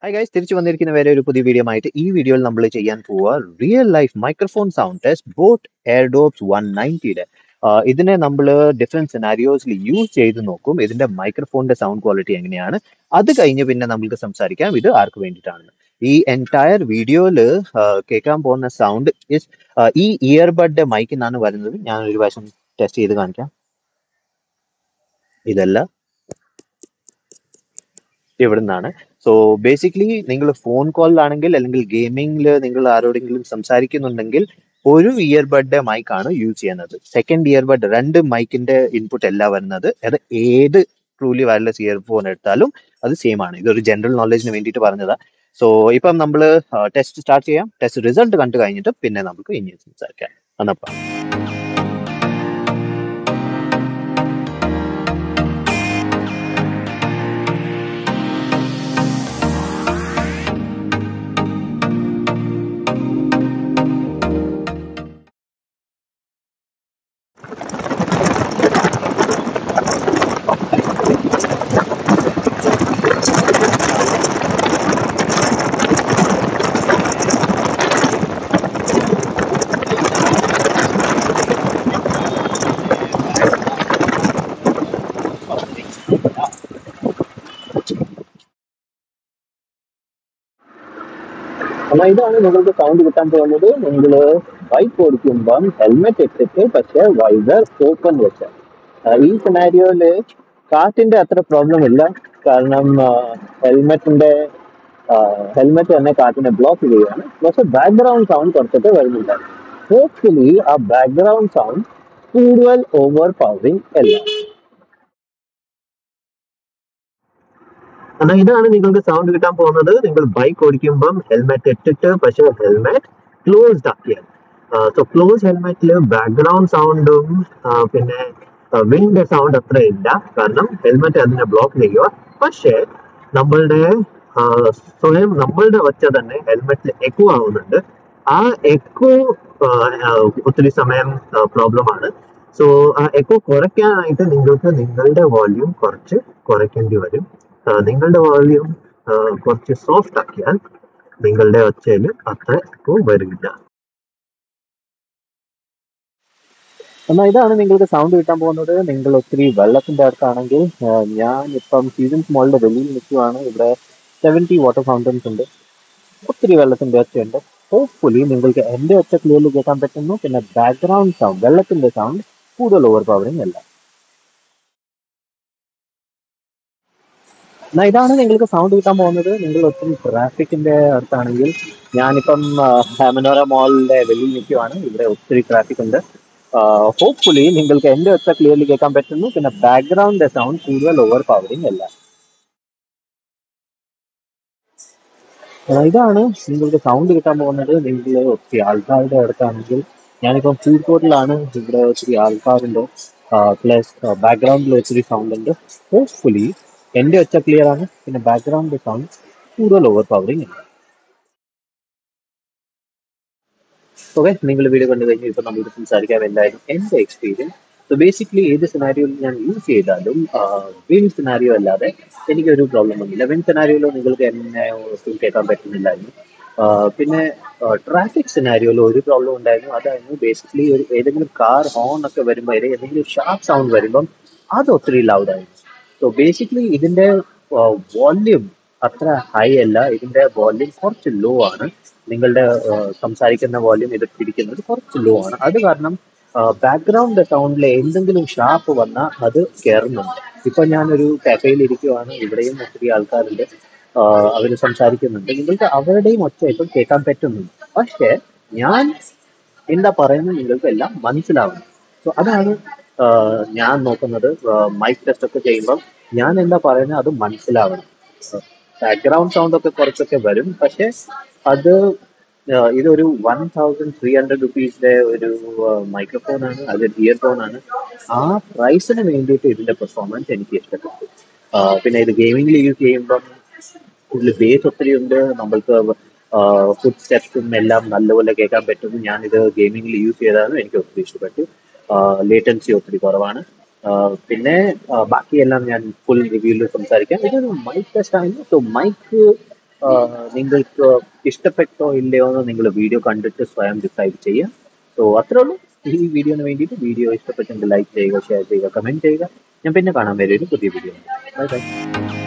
hi guys തിരിച്ചു വന്നിരിക്കുന്ന വേറെ ഒരു പുതിയ വീഡിയോ ആയിട്ട് ഈ വീഡിയോയിൽ നമ്മൾ ചെയ്യാൻ പോവുക real life microphone sound test boat Airdopes one നയൻറ്റിയുടെ ഇതിനെ നമ്മൾ ഡിഫറെന്റ് സിനാരിയോസിൽ യൂസ് ചെയ്ത് നോക്കും ഇതിന്റെ മൈക്രോഫോണിന്റെ സൗണ്ട് ക്വാളിറ്റി എങ്ങനെയാണ് അത് കഴിഞ്ഞ് പിന്നെ നമുക്ക് സംസാരിക്കാം ഇത് ആർക്ക് വേണ്ടിയിട്ടാണെന്ന് ഈ എൻറ്റയർ വീഡിയോയിൽ കേൾക്കാൻ പോകുന്ന സൗണ്ട് ഇസ് ഈ ഇയർബഡ് മൈക്കിൽ നിന്നാണ് വരുന്നത് ഞാൻ ഒരു പ്രാവശ്യം ടെസ്റ്റ് ചെയ്ത് കാണിക്കാം ഇതല്ല ഇവിടെ നിന്നാണ് സോ ബേസിക്കലി നിങ്ങൾ ഫോൺ കോളിലാണെങ്കിൽ അല്ലെങ്കിൽ ഗെയിമിംഗിൽ നിങ്ങൾ ആരോടെങ്കിലും സംസാരിക്കുന്നുണ്ടെങ്കിൽ ഒരു ഇയർബഡ് മൈക്കാണ് യൂസ് ചെയ്യുന്നത് സെക്കൻഡ് ഇയർബഡ് രണ്ട് മൈക്കിന്റെ ഇൻപുട്ട് അല്ല വരുന്നത് അത് ഏത് ട്രൂലി വയർലെസ് ഇയർഫോൺ എടുത്താലും അത് സെയിം ആണ് ഇതൊരു ജനറൽ നോളജിന് വേണ്ടിയിട്ട് പറഞ്ഞതാ സോ ഇപ്പം നമ്മൾ ടെസ്റ്റ് സ്റ്റാർട്ട് ചെയ്യാം ടെസ്റ്റ് റിസൾട്ട് കണ്ടു കഴിഞ്ഞിട്ട് പിന്നെ നമുക്ക് ഇനി സംസാരിക്കാം എന്നപ്പം എന്നാൽ ഇതാണ് നിങ്ങൾക്ക് സൗണ്ട് കിട്ടാൻ പോകുന്നത് നിങ്ങൾ ബൈക്ക് ഓടിക്കുമ്പം ഹെൽമെറ്റ് ഇട്ടിട്ട് പക്ഷേ വൈസർ ഓപ്പൺ വെച്ച് ഈ സിനാരിയോയില് കാറ്റിന്റെ അത്ര പ്രോബ്ലം ഇല്ല കാരണം ഹെൽമെറ്റിന്റെ ഹെൽമെറ്റ് തന്നെ കാറ്റിനെ ബ്ലോക്ക് ചെയ്യുകയാണ് പക്ഷെ ബാക്ക്ഗ്രൗണ്ട് സൗണ്ട് കുറച്ചിട്ട് വരുന്നില്ല ഹോപ്പ്ഫുള്ളി ആ ബാക്ക്ഗ്രൗണ്ട് സൗണ്ട് കൂടുതൽ ഓവർ പവറിങ് അല്ല എന്നാൽ ഇതാണ് നിങ്ങൾക്ക് സൗണ്ട് കിട്ടാൻ പോകുന്നത് നിങ്ങൾ ബൈക്ക് ഓടിക്കുമ്പം ഹെൽമെറ്റ് ഇട്ടിട്ട് പക്ഷേ ഹെൽമെറ്റ് ക്ലോസ്ഡ് ആക്കിയാൽ സോ ക്ലോസ് ഹെൽമെറ്റിൽ ബാക്ക്ഗ്രൗണ്ട് സൗണ്ടും പിന്നെ വിൻഡ് സൗണ്ട് അത്ര ഇല്ല കാരണം ഹെൽമെറ്റ് അതിനെ ബ്ലോക്ക് ചെയ്യുക പക്ഷേ നമ്മളുടെ സ്വയം നമ്മളുടെ ഒച്ച തന്നെ ഹെൽമെറ്റിൽ എക്കോ ആവുന്നുണ്ട് ആ എക്കോ ഒത്തിരി സമയം പ്രോബ്ലം ആണ് സോ ആ എക്കോ കുറയ്ക്കാനായിട്ട് നിങ്ങൾക്ക് നിങ്ങളുടെ വോള്യൂം കുറച്ച് കുറയ്ക്കേണ്ടി വരും നിങ്ങളുടെ വോള്യൂം കുറച്ച് സോഫ്റ്റ് ആക്കിയാൽ നിങ്ങളുടെ ഒച്ചയിൽ അത്ര എക്കോ വരില്ല എന്നാൽ ഇതാണ് നിങ്ങൾക്ക് സൗണ്ട് കിട്ടാൻ പോകുന്നത് നിങ്ങൾ ഒത്തിരി വെള്ളത്തിന്റെ അടുത്താണെങ്കിൽ ഞാൻ ഇപ്പം സീസൺസ് മോളിന്റെ വെളിയിൽ നിൽക്കുവാണ് ഇവിടെ സെവൻറ്റി വാട്ടർ ഫൗണ്ടൻസ് ഉണ്ട് ഒത്തിരി വെള്ളത്തിന്റെ ഒച്ചയുണ്ട് ഹോപ്പ്ഫുള്ളി നിങ്ങൾക്ക് എന്റെ ഒച്ച ക്ലിയർലി കേൾക്കാൻ പറ്റുന്നു പിന്നെ ബാക്ക്ഗ്രൗണ്ട് സൗണ്ട് വെള്ളത്തിന്റെ സൗണ്ട് കൂടുതൽ ഓവർ പവറിങ് അല്ല എന്നാൽ ഇതാണ് നിങ്ങൾക്ക് സൗണ്ട് കിട്ടാൻ പോകുന്നത് നിങ്ങൾ ഒത്തിരി ട്രാഫിക്കിന്റെ അടുത്താണെങ്കിൽ ഞാനിപ്പം ഹാമനോറ മോളിന്റെ വെളിയിൽ നിൽക്കുവാണ് ഇവിടെ ഒത്തിരി ട്രാഫിക് ഉണ്ട് ഹോപ്പ്ഫുള്ളി നിങ്ങൾക്ക് എന്റെ ഒച്ച ക്ലിയർലി കേൾക്കാൻ പറ്റുന്നു പിന്നെ ബാക്ക്ഗ്രൗണ്ട് സൗണ്ട് കൂടുതൽ ഓവർ പവറിങ് അല്ല ഇതാണ് നിങ്ങൾക്ക് സൗണ്ട് കിട്ടാൻ പോകുന്നത് നിങ്ങൾ ഒത്തിരി ആൾക്കാരുടെ അടുത്താണെങ്കിൽ ഞാനിപ്പം ഫുഡ് കോർട്ടിലാണ് ഇവിടെ ഒത്തിരി ആൾക്കാരുണ്ട് പ്ലസ് ബാക്ക്ഗ്രൗണ്ടിൽ ഒത്തിരി സൗണ്ട് ഉണ്ട് ഹോപ്പ്ഫുള്ളി എന്റെ ഒച്ച ക്ലിയർ ആണ് പിന്നെ ബാക്ക്ഗ്രൗണ്ട് സൗണ്ട് കൂടുതൽ ഓവർ പവറിങ് ഉണ്ട് ഓക്കെ നിങ്ങൾ വീഡിയോ കണ്ടു കഴിഞ്ഞാൽ ഇപ്പൊ നമ്മൾ സംസാരിക്കാൻ എന്തായാലും എന്റെ എക്സ്പീരിയൻസ് സോ ബേസിക്കലി ഏത് സിനാരിയോയിൽ ഞാൻ യൂസ് ചെയ്താലും വിൻ സിനാരിയോ അല്ലാതെ എനിക്കൊരു പ്രോബ്ലം വന്നില്ല വിൻ സിനാരിയോയിലോ നിങ്ങൾക്ക് എന്നെ ഒട്ടും കേൾക്കാൻ പറ്റുന്നില്ലായിരുന്നു പിന്നെ ട്രാഫിക് സിനാരിയോയിൽ ഒരു പ്രോബ്ലം ഉണ്ടായിരുന്നു അതായിരുന്നു ബേസിക്കലി ഒരു ഏതെങ്കിലും കാർ ഹോൺ ഒക്കെ വരുമ്പോൾ ഏതെങ്കിലും ഷാർപ്പ് സൗണ്ട് വരുമ്പം അത് ഒത്തിരി ലൗഡായിരുന്നു സോ ബേസിക്കലി ഇതിന്റെ വോല്യൂം അത്ര ഹൈ അല്ല ഇതിന്റെ വോല്യൂം കുറച്ച് ലോ ആണ് നിങ്ങളുടെ സംസാരിക്കുന്ന വോല്യൂം ഇത് പിടിക്കുന്നത് കുറച്ച് ലോ ആണ് അത് കാരണം ബാക്ക്ഗ്രൗണ്ട് സൗണ്ടിൽ എന്തെങ്കിലും ഷാർപ്പ് വന്നാൽ അത് കയറുന്നുണ്ട് ഇപ്പൊ ഞാനൊരു കഫേയിൽ ഇരിക്കുവാണ് ഇവിടെയും ഒത്തിരി ആൾക്കാരുണ്ട് അവർ സംസാരിക്കുന്നുണ്ട് നിങ്ങൾക്ക് അവരുടെയും ഒച്ച ഇപ്പം കേൾക്കാൻ പറ്റുന്നുണ്ട് പക്ഷേ ഞാൻ എന്താ പറയുന്നത് നിങ്ങൾക്ക് എല്ലാം മനസ്സിലാവണം സോ അതാണ് ഞാൻ നോക്കുന്നത് മൈക്ക് ടെസ്റ്റ് ഒക്കെ ചെയ്യുമ്പം ഞാൻ എന്താ പറയുന്നത് അത് മനസ്സിലാവണം ബാക്ക്ഗ്രൗണ്ട് സൗണ്ട് ഒക്കെ കുറച്ചൊക്കെ വരും പക്ഷെ അത് ഇതൊരു വൺ തൗസൻഡ് ത്രീ ഹൺഡ്രഡ് റുപ്പീസിന്റെ ഒരു മൈക്രോഫോൺ ആണ് അത് ഇയർഫോൺ ആണ് ആ പ്രൈസിന് വേണ്ടിയിട്ട് ഇതിന്റെ പെർഫോമൻസ് എനിക്ക് ഇഷ്ടപ്പെട്ടു പിന്നെ ഇത് ഗെയിമിംഗിൽ യൂസ് ചെയ്യുമ്പം ഇതിൽ ബേസ് ഒത്തിരി ഉണ്ട് നമ്മൾക്ക് ഫുഡ് സ്റ്റെപ്സും എല്ലാം നല്ലപോലെ കേൾക്കാൻ പറ്റും ഞാനിത് ഗെയിമിംഗിൽ യൂസ് ചെയ്താണ് എനിക്ക് ഒത്തിരി ഇഷ്ടപ്പെട്ടു ലേറ്റൻസി ഒത്തിരി കുറവാണ് പിന്നെ ആ, ബാക്കിയെല്ലാം ഞാൻ ഫുൾ റിവ്യൂവിൽ സംസാരിക്കാം ഇതൊരു മൈക്ക് ടെസ്റ്റ് ആയിരുന്നു സോ മൈക്ക് നിങ്ങൾക്ക് ഇഷ്ടപ്പെട്ടോ ഇല്ലയോ എന്ന് നിങ്ങൾ വീഡിയോ കണ്ടിട്ട് സ്വയം ഡിസൈഡ് ചെയ്യുക സോ അത്രേ ഉള്ളൂ ഈ വീഡിയോന് വേണ്ടിയിട്ട് വീഡിയോ ഇഷ്ടപ്പെട്ടെങ്കിൽ ലൈക്ക് ചെയ്യുക ഷെയർ ചെയ്യുക കമൻറ്റ് ചെയ്യുക ഞാൻ പിന്നെ കാണാൻ വരെ ഒരു പുതിയ വീഡിയോ ബൈ ബൈ